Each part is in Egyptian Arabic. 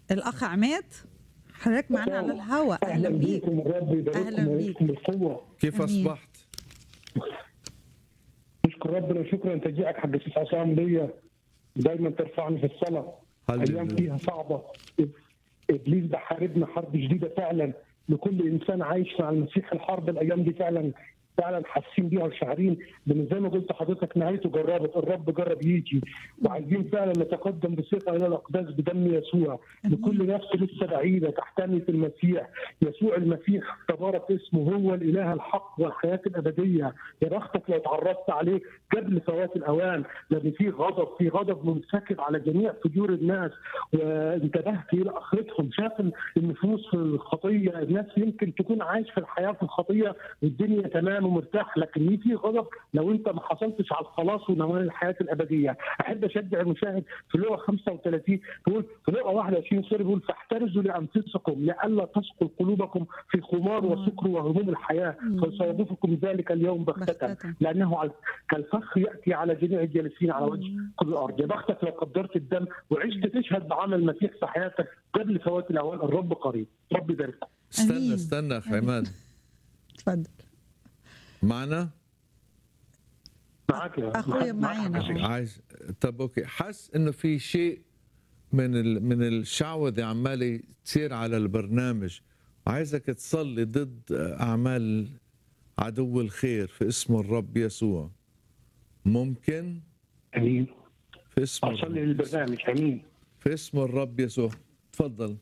الاخ عماد حضرتك معانا على الهواء اهلا بيك بيكم الرب أهلاً يبارككم بيك. ويرزقكم بالقوه كيف أمين. اصبحت؟ نشكر ربنا شكرا تجيئك حق الشيخ عصام ليا دايما ترفعني في الصلاه هللويا. ايام فيها صعبه ابليس بحاربنا حرب جديده فعلا لكل انسان عايش مع المسيح الحرب الايام دي فعلا فعلا حاسين بيها وشاعرين لان زي ما قلت لحضرتك نهايته جربت الرب جرب يجي وعايزين فعلا نتقدم بثقه الى الاقداس بدم يسوع لكل نفس لسه بعيده تحتمي في المسيح يسوع المسيح تبارك اسمه هو الاله الحق والحياه الابديه يا بختك لو تعرضت عليه قبل فوات الاوان لان في غضب في غضب منسكب على جميع فجور الناس وانتبهت الى اخرتهم شاف النفوس في الخطيه الناس يمكن تكون عايش في الحياه في الخطيه والدنيا تمام ومرتاح لكن في غضب لو انت ما حصلتش على الخلاص ونوال الحياه الابديه احب اشجع المشاهد في لغه 35 تقول في لغه 21 سوري بيقول فاحترزوا لانفسكم لئلا تسقل قلوبكم في خمار وسكر وهموم الحياه فيصادفكم ذلك اليوم بغته بغتة. لانه على- كالفخ ياتي على جميع الجالسين على وجه كل الارض يا بختك لو قدرت الدم وعشت تشهد بعمل المسيح في حياتك قبل فوات الاوان الرب قريب رب يبارك استنى أمين. استنى اخ عماد اتفضل معنا؟ معك يا أخويا معك- معانا. معك. عايز طب اوكي حس انه في شيء من ال... من الشعوذه عماله تصير على البرنامج عايزك تصلي ضد اعمال عدو الخير في اسم الرب يسوع ممكن امين في اسم اصلي الرب. للبرنامج امين في اسم الرب يسوع تفضل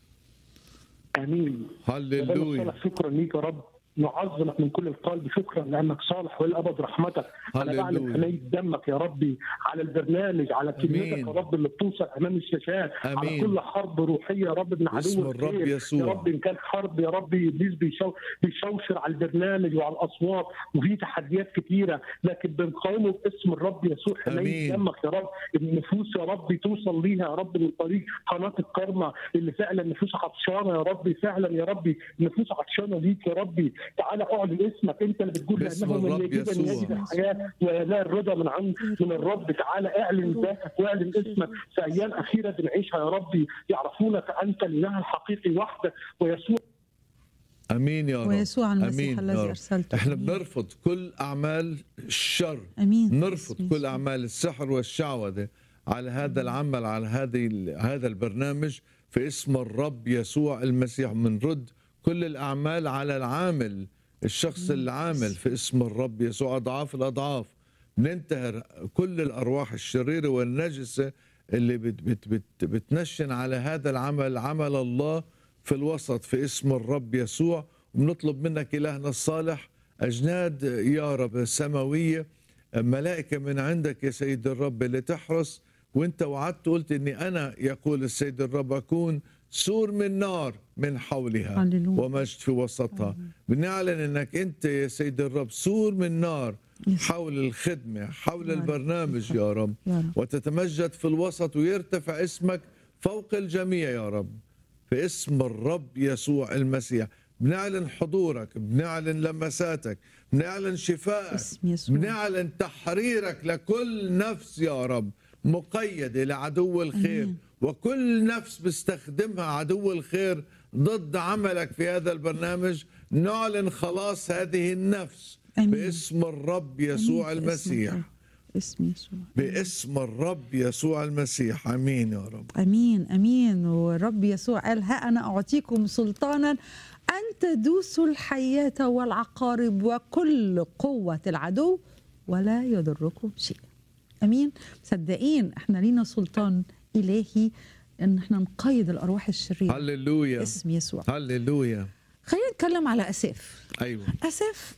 امين هللويا ربنا شكرا ليك يا رب نعظمك من كل القلب شكرا لانك صالح والابد رحمتك انا بعلن هللويا. حمايه دمك يا ربي على البرنامج على كلمتك أمين. يا رب اللي بتوصل امام الشاشات على أمين. كل حرب روحيه يا رب من باسم عدو الرب الخير. يسوع. يا رب ان كان حرب يا رب ابليس بيشو بيشوشر على البرنامج وعلى الاصوات وفي تحديات كتيره لكن بنقاومه باسم الرب يسوع حمايه أمين. دمك يا رب النفوس يا رب توصل ليها يا رب من طريق قناه الكرمه اللي فعلا النفوس عطشانه يا رب فعلا يا ربي النفوس عطشانه ليك يا ربي تعالى اعلن اسمك انت اللي بتقول باسم لانه من الرب يجب ان يسوع. يجد الحياه وينال الرضا من عند من الرب تعالى اعلن ذاتك واعلن اسمك في ايام اخيره بنعيشها يا ربي يعرفونك انت الاله الحقيقي وحدك ويسوع امين يا رب ويسوع المسيح امين الذي يا رب. أرسلته. احنا أمين. بنرفض كل اعمال الشر امين نرفض باسم كل يسوع. اعمال السحر والشعوذه على هذا العمل على هذه هذا البرنامج في اسم الرب يسوع المسيح بنرد كل الاعمال على العامل الشخص العامل في اسم الرب يسوع اضعاف الاضعاف ننتهر كل الارواح الشريره والنجسه اللي بت بت بت بتنشن على هذا العمل عمل الله في الوسط في اسم الرب يسوع وبنطلب منك الهنا الصالح اجناد يا رب سماويه ملائكه من عندك يا سيد الرب اللي تحرس وانت وعدت قلت اني انا يقول السيد الرب اكون سور من نار من حولها هللويا. ومجد في وسطها بنعلن انك انت يا سيد الرب سور من نار يس. حول الخدمه حول يا رب. البرنامج يا رب يا رب. وتتمجد في الوسط ويرتفع اسمك فوق الجميع يا رب في اسم الرب يسوع المسيح بنعلن حضورك بنعلن لمساتك بنعلن شفائك باسم يسوع. بنعلن تحريرك لكل نفس يا رب مقيدة لعدو الخير أمين. وكل نفس بيستخدمها عدو الخير ضد عملك في هذا البرنامج نعلن خلاص هذه النفس أمين. باسم الرب يسوع أمين. باسم المسيح الرب. باسم يسوع باسم الرب يسوع المسيح امين يا رب امين امين والرب يسوع قال ها انا اعطيكم سلطانا ان تدوسوا الحياه والعقارب وكل قوه العدو ولا يضركم شيء امين مصدقين احنا لينا سلطان الهي ان احنا نقيد الارواح الشريره هللويا باسم يسوع هللويا خلينا نتكلم على اساف ايوه اساف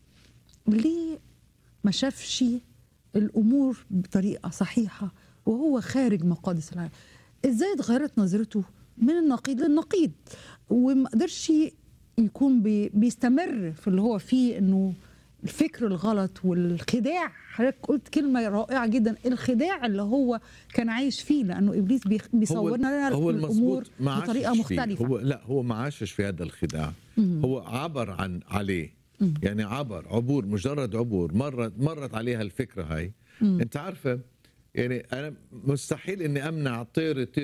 ليه ما شافش الامور بطريقه صحيحه وهو خارج مقادس العالم ازاي اتغيرت نظرته من النقيض للنقيض وما قدرش يكون بي بيستمر في اللي هو فيه انه الفكر الغلط والخداع حضرتك قلت كلمه رائعه جدا الخداع اللي هو كان عايش فيه لانه ابليس بيخ- بيصورنا لنا هو الامور المظبوط ما عاشش بطريقه فيه. مختلفه هو لا هو ما عاشش في هذا الخداع هو عبر عن عليه يعني عبر عبور مجرد عبور مرت مرت عليها الفكره هاي انت عارفه يعني انا مستحيل اني امنع طير يطير